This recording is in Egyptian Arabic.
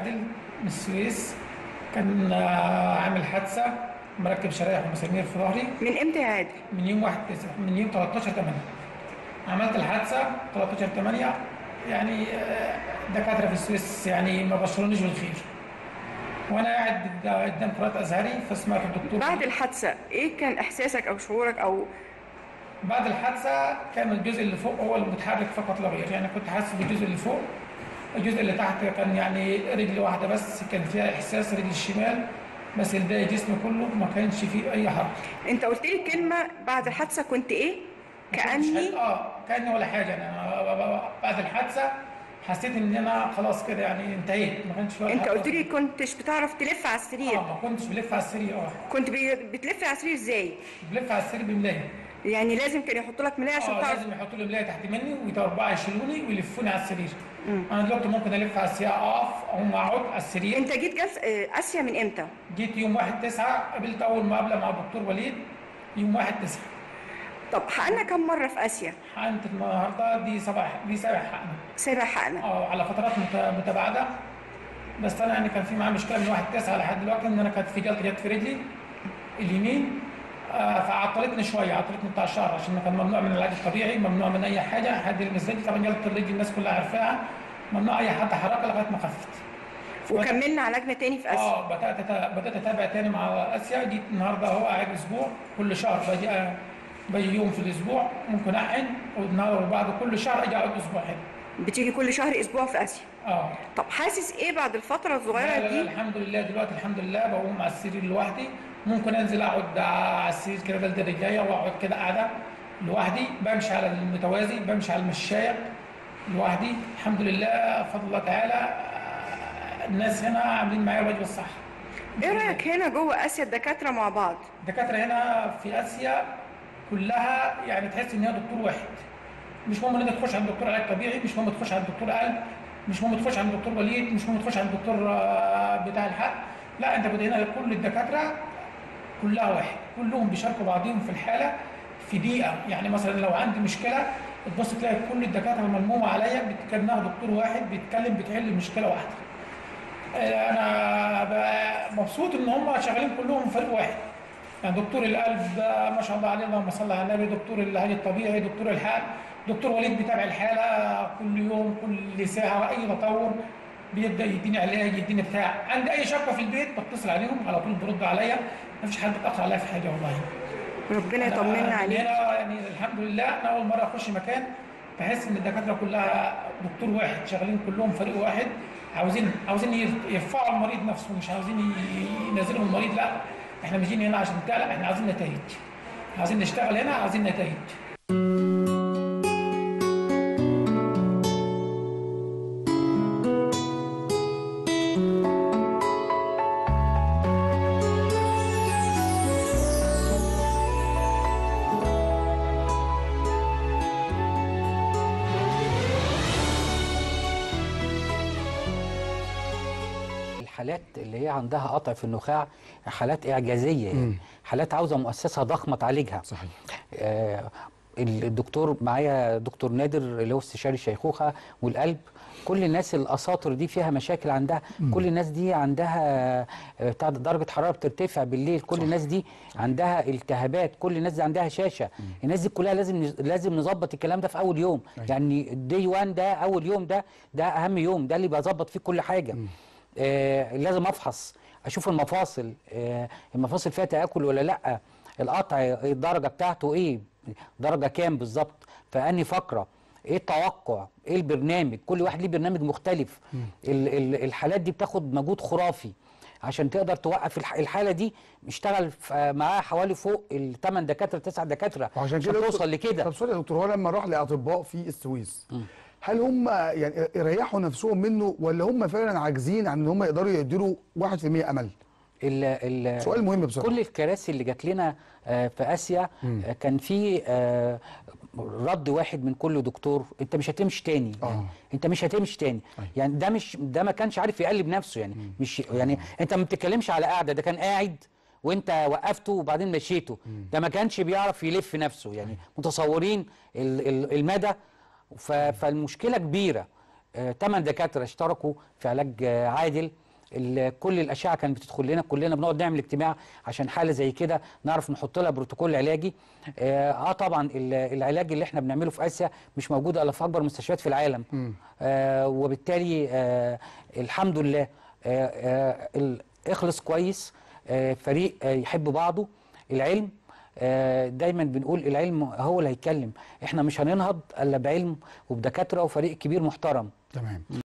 عادل من السويس كان آه، عامل حادثه مركب شرايح ومسامير في ظهري من امتى يا عادل من يوم 1 9 من يوم 13 8 عملت الحادثه 13 8 يعني آه، دكاتره في السويس يعني ما بشرونيش بالخير وانا قاعد قدام قناه ازهري فسمعت الدكتور بعد الحادثه ايه كان احساسك او شعورك او بعد الحادثه كان الجزء اللي فوق هو اللي متحرك فقط لا غير يعني كنت حاسس بالجزء اللي فوق الجزء اللي تحت كان يعني رجل واحده بس كان فيها احساس رجل الشمال بس الباقي جسمي كله ما كانش فيه اي حركه انت قلت لي كلمه بعد الحادثه كنت ايه ما كنتش كاني حاسس- اه كاني ولا حاجه انا بعد الحادثه حسيت ان انا خلاص كده يعني انتهيت ما كانش فيه ولا انت حاجة. قلت لي كنتش بتعرف تلف على السرير اه ما كنتش بلف على السرير اه كنت بي- بتلف على السرير ازاي بلف على السرير بملايه يعني لازم كان يحط لك ملايه عشان اه تعرف لازم يحطوا لي ملايه تحت مني واربعه يشيلوني ويلفوني على السرير انا دلوقتي ممكن الف على السرير اقف او اقعد على السرير انت جيت جلس آه، اسيا من امتى جيت يوم 1 9 قابلت اول مقابله مع الدكتور وليد يوم 1 9 طب حقنا كم مره في اسيا حقنت النهارده دي سبع دي سبع حقنه سابع حقنا اه على فترات مت- متباعده بس انا يعني كان في معايا مشكله من 1 9 لحد دلوقتي ان انا كانت في جلطه جت في رجلي اليمين آه فعطلتني شويه عطلتني بتاع شهر عشان كان ممنوع من العلاج الطبيعي ممنوع من اي حاجه حد يلمس رجلي طبعا جلطه الرجل الناس كلها عارفاها ممنوع اي حد حركه لغايه ما خفت وكملنا علاجنا تاني في اسيا اه بدات أت- بدات اتابع تاني مع اسيا جيت النهارده اهو قاعد اسبوع كل شهر باجي آه، باجي يوم في الاسبوع ممكن احقن والنهارده وبعد كل شهر اجي اقعد اسبوع هنا بتيجي كل شهر اسبوع في اسيا اه طب حاسس ايه بعد الفتره لا الصغيره لا لا دي الحمد لله دلوقتي الحمد لله بقوم على السرير لوحدي ممكن انزل اقعد على السرير كده بلد رجليا واقعد كده قاعده لوحدي بمشي على المتوازي بمشي على المشايه لوحدي الحمد لله بفضل الله تعالى آه، الناس هنا عاملين معايا الواجب الصح ايه رايك هنا جوه اسيا الدكاتره مع بعض الدكاتره هنا في اسيا كلها يعني تحس ان هي دكتور واحد مش مهم ان انت تخش عند دكتور علاج طبيعي مش مهم تخش عند دكتور قلب مش مهم تخش عند دكتور وليد مش مهم تخش عند دكتور آه، بتاع الحق لا انت بدأ هنا كل الدكاتره كلها واحد كلهم بيشاركوا بعضهم في الحاله في دقيقه يعني مثلا لو عندي مشكله تبص تلاقي كل الدكاتره ملمومه عليا بتكلمها دكتور واحد بيتكلم بتحل مشكله واحده انا ب- مبسوط ان هم شغالين كلهم فريق واحد يعني دكتور القلب ده ما شاء الله عليه اللهم صل على النبي دكتور العلاج الطبيعي دكتور الحال دكتور وليد بيتابع الحاله كل يوم كل ساعه اي تطور بيبدا يديني علاج يديني بتاع عندي اي شكوى في البيت بتصل عليهم على طول برد عليا ما فيش حد بيتاخر عليا في حاجه والله ربنا أنا يطمنا من عليك هنا يعني الحمد لله انا اول مره اخش مكان بحس ان الدكاتره كلها دكتور واحد شغالين كلهم فريق واحد عاوزين عاوزين ير- يرفعوا المريض نفسه مش عاوزين ي- ينزلوا المريض لا احنا مش جايين هنا عشان بتاع لا احنا عاوزين نتائج عاوزين نشتغل هنا عاوزين نتائج الحالات اللي هي عندها قطع في النخاع حالات اعجازيه يعني حالات عاوزه مؤسسه ضخمه تعالجها صحيح آه الدكتور معايا دكتور نادر اللي هو استشاري الشيخوخه والقلب كل الناس الاساطر دي فيها مشاكل عندها كل الناس دي عندها آه، بتاع ده درجه حراره بترتفع بالليل كل الناس دي عندها التهابات كل الناس دي عندها هشاشه الناس دي كلها لازم نز- لازم نظبط الكلام ده في اول يوم يعني الدي 1 ده اول يوم ده ده اهم يوم ده اللي بظبط فيه كل حاجه آه لازم افحص اشوف المفاصل آه المفاصل فيها تاكل ولا لا القطع الدرجه بتاعته ايه درجه كام بالظبط فاني فقره ايه التوقع ايه البرنامج كل واحد ليه برنامج مختلف ال ال الحالات دي بتاخد مجهود خرافي عشان تقدر توقف الح- الحاله دي اشتغل ف- معاه حوالي فوق الثمان دكاتره تسع دكاتره وعشان كده توصل دكتور- لكده طب سوري يا دكتور هو لما راح لاطباء في السويس هل هم يعني ريحوا نفسهم منه ولا هم فعلا عاجزين عن ان هم يقدروا يديروا 1% امل؟ ال ال سؤال مهم بصراحة. كل الكراسي اللي جات لنا آه، في اسيا آه، كان في آه، رد واحد من كل دكتور انت مش هتمشي تاني يعني آه. انت مش هتمشي تاني يعني ده مش ده ما كانش عارف يقلب نفسه يعني مش يعني انت ما بتتكلمش على قاعده ده كان قاعد وانت وقفته وبعدين مشيته ده ما كانش بيعرف يلف نفسه يعني متصورين ال- ال- المدى ف- فالمشكله كبيره ثمان دكاتره اشتركوا في علاج آه، عادل ال- كل الاشعه كانت بتدخل لنا كلنا بنقعد نعمل اجتماع عشان حاله زي كده نعرف نحط لها بروتوكول علاجي اه آه طبعا ال- العلاج اللي احنا بنعمله في اسيا مش موجود الا في اكبر مستشفيات في العالم آه وبالتالي آه الحمد لله آه آه ال- اخلص كويس آه فريق آه يحب بعضه العلم آه، دايما بنقول العلم هو اللي هيتكلم احنا مش هننهض الا بعلم وبدكاتره وفريق كبير محترم تمام